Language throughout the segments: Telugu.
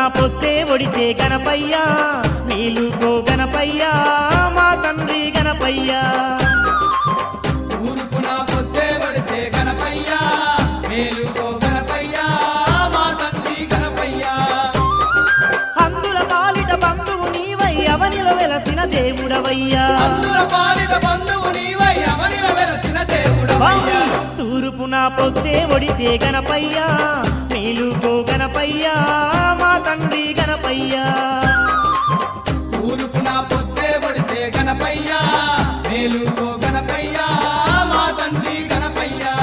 పొత్తే ఒడితే గణపయ్యా మేలుకో గణపయ్యా మా తండ్రి గణపయ్యా ఊరుకున పొద్దే వడిసే గణపయ్యా మేలుకో గణపయ్యా మా తండ్రి గణపయ్యా అందుల పాలిట బంధువు నీవై అవనిలో వెలసిన దేవుడవయ్యా అందుల పాలిట బంధువు నీవై అవనిల వెలసిన దేవుడవయ్యా తూర్పున పొత్తే ఒడితే గణపయ్యా మేలుకో గణపయ్యా మా తండ్రి గణపయ్యా ఊరుకున పొద్దే వడిసే గణపయ్యా మేలుకో గణపయ్యా మా తండ్రి గణపయ్యా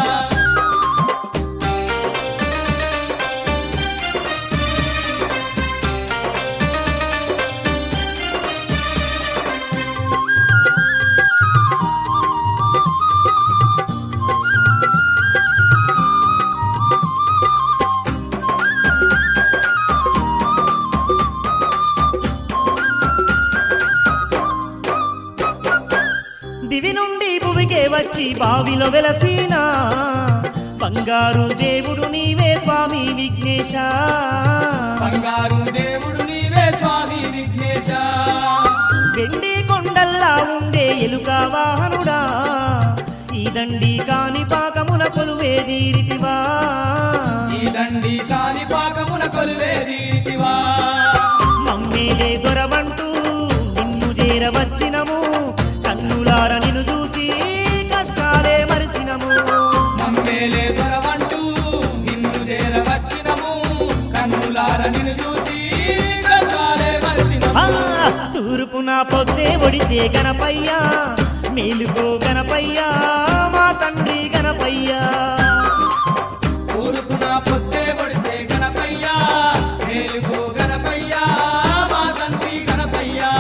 దివి నుండి భువికే వచ్చి బావిలో వెలసిన బంగారు దేవుడు నీవే స్వామి విఘ్నేశ బంగారు దేవుడు నీవే స్వామి విఘ్నేశ వెండి కొండల్లా ఉండే ఎలుక వాహనుడా ఈ దండి కాని పాకమున కొలువే దీరితివా ఈ దండి కాని పాకమున కొలువే రీతివా మమ్మేలే దొరవంటూ నిన్ను చేరవచ్చినము కన్నులార నిన్ను చూసి కష్టాలే మరిచినము మమ్మేలే దొరవంటూ నిన్ను చేరవచ్చినము కన్నులార నిన్ను చూసి కష్టాలే ఆ, మరిచినము తూర్పున పొద్దే ఒడిసే గణపయ్యా మేలుకో గణపయ్యా మా తండ్రి గణపయ్యా ఊరుకున పొద్దే పొడిసే గణపయ్యా మేలుకో గణపయ్యా మా తండ్రి గణపయ్యా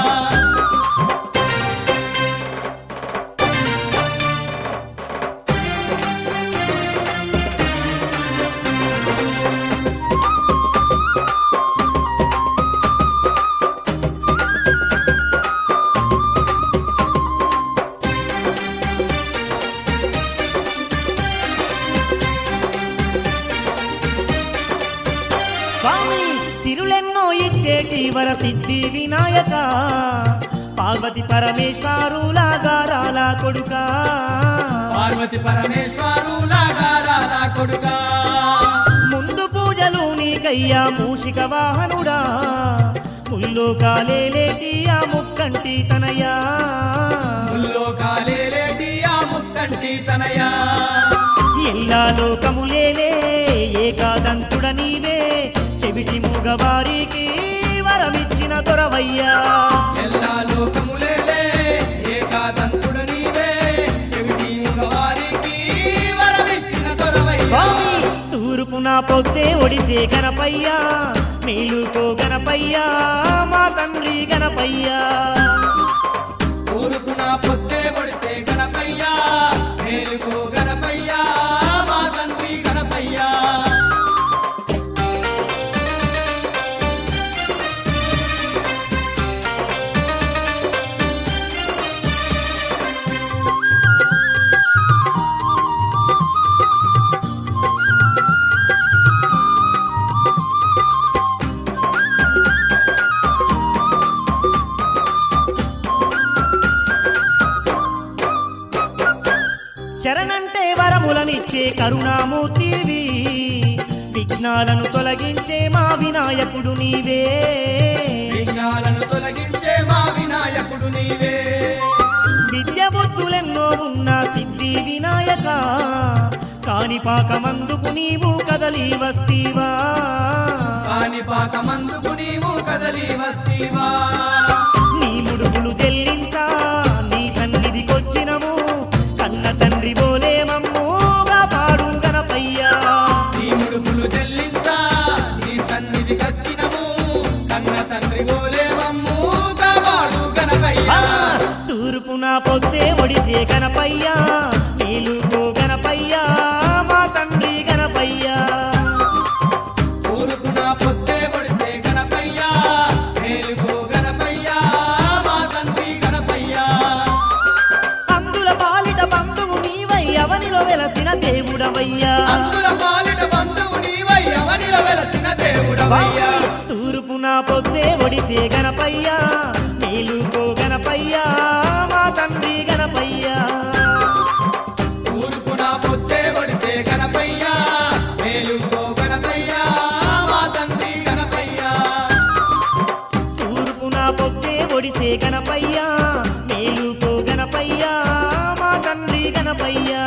స్వామి తిరులెన్నో ఇచ్చేటి వర సిద్ధి వినాయక పార్వతి పరమేశ్వరులా గారాల కొడుకా పార్వతి పరమేశ్వరులా గారాల కొడుకా ముందు పూజలు నీకయ్యా మూషిక వాహనుడా ముల్లోకాలేటి ఆ ముక్కంటి తనయా ముల్లోకాలేలేటి ఆ ముక్కంటి తనయా ఎల్లా లోకములేలే ఏకాదంతుడ నీవే చెవిటి మూగవారికి వరమిచ్చిన దొరవయ్యా ఎల్లా లోకములేలే ఏకాదంతుడు నీవే చెవిటి మగవారికి వరమిచ్చిన దొరవయ్యా స్వామి తూర్పున పొద్దే ఒడిసే గణపయ్యా మేలుకో గణపయ్యా మా తండ్రి గణపయ్యా ఊరుకున పొద్దే పొడిసే గణపయ్యా మేలుకో గణపయ్యా మా తండ్రి గణపయ్యా శరణంటే వరములనిచ్చే కరుణామూర్తివి విఘ్నాలను తొలగించే మా వినాయకుడు నీవే విఘ్నాలను తొలగించే మా వినాయకుడు నీవే విద్య బుద్ధులెన్నో ఉన్న సిద్ధి వినాయక కాణిపాకమందుకు నీవు కదలి వస్తీవా కాణిపాకమందుకు నీవు కదలి వస్తీవా నీ ముడుపులు చెల్లించా నీ సన్నిధికొచ్చినము కన్న తండ్రి బోలే మమ్మూగా పాడు గణపయ్యా నీ ముడుపులు చెల్లించా నీ సన్నిధి కచ్చినము కన్న తండ్రి గోలే మమ్ము కాపాడు ఆ, గణపయ్యా తూర్పున పొద్దే ఒడిసే గణపయ్యా మేలుకో గణపయ్యా మా తండ్రి గణపయ్యా ఊరుకున పొద్దే పొడిసే గణపయ్యా మేలుకో గణపయ్యా మా తండ్రి గణపయ్యా అందుల పాలిట బంధువు నీవై అవనిలో వెలసిన దేవుడవయ్యా అందుల పాలిట బంధువు నీవై అవనిల వెలసిన దేవుడవయ్యా తూర్పున ఒడిసే గణపయ్య మేలుకో గణపయ్య మా తండ్రి గణపయ్య ఊరుకున పొద్దే ఒడిసే గణపయ్య మేలుకో గణపయ్య మా తండ్రి గణపయ్య తూర్పున పొద్దే ఒడిసే గణపయ్య మేలుకో గణపయ్య మా తండ్రి గణపయ్య